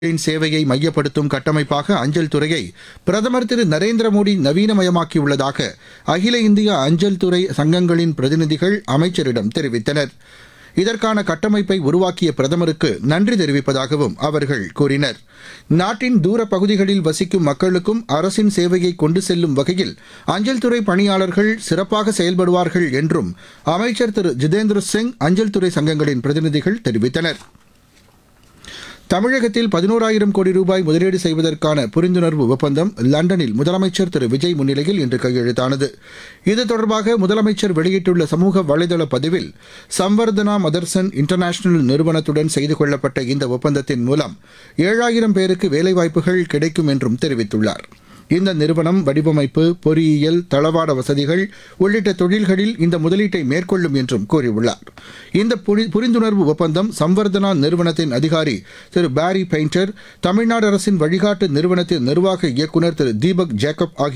மக்களின் சேவையை மையப்படுத்தும் கட்டமைப்பாக அஞ்சல் துறையை பிரதமர் திரு நரேந்திர மோடி நவீனமயமாக்கியுள்ளதாக அகில இந்திய அஞ்சல் துறை சங்கங்களின் பிரதிநிதிகள் அமைச்சரிடம் தெரிவித்தனர் இதற்கான கட்டமைப்பை உருவாக்கிய பிரதமருக்கு நன்றி தெரிவிப்பதாகவும் அவர்கள் கூறினர் நாட்டின் தூர பகுதிகளில் வசிக்கும் மக்களுக்கும் அரசின் சேவையை கொண்டு செல்லும் வகையில் அஞ்சல் துறை பணியாளர்கள் சிறப்பாக செயல்படுவார்கள் என்றும் அமைச்சர் திரு ஜிதேந்திர சிங் அஞ்சல் துறை சங்கங்களின் பிரதிநிதிகள் தெரிவித்தனர் தமிழகத்தில் பதினோராயிரம் கோடி ரூபாய் முதலீடு செய்வதற்கான புரிந்துணர்வு ஒப்பந்தம் லண்டனில் முதலமைச்சர் திரு விஜய் முன்னிலையில் இன்று கையெழுத்தானது இது தொடர்பாக முதலமைச்சர் வெளியிட்டுள்ள சமூக வலைதள பதிவில் சம்வர்தனா மதர்சன் இன்டர்நேஷனல் நிறுவனத்துடன் செய்து கொள்ளப்பட்ட இந்த ஒப்பந்தத்தின் மூலம் ஏழாயிரம் பேருக்கு வேலைவாய்ப்புகள் கிடைக்கும் என்றும் தெரிவித்துள்ளார் இந்த நிறுவனம் வடிவமைப்பு பொறியியல் தளவாட வசதிகள் உள்ளிட்ட தொழில்களில் இந்த முதலீட்டை மேற்கொள்ளும் என்றும் கூறியுள்ளார் இந்த புரி- புரிந்துணர்வு ஒப்பந்தம் சம்வர்தனா நிறுவனத்தின் அதிகாரி திரு பாரி பெயிண்டர் தமிழ்நாடு அரசின் வழிகாட்டு நிறுவனத்தின் நிர்வாக இயக்குநர் திரு தீபக் ஜேக்கப் ஆகிய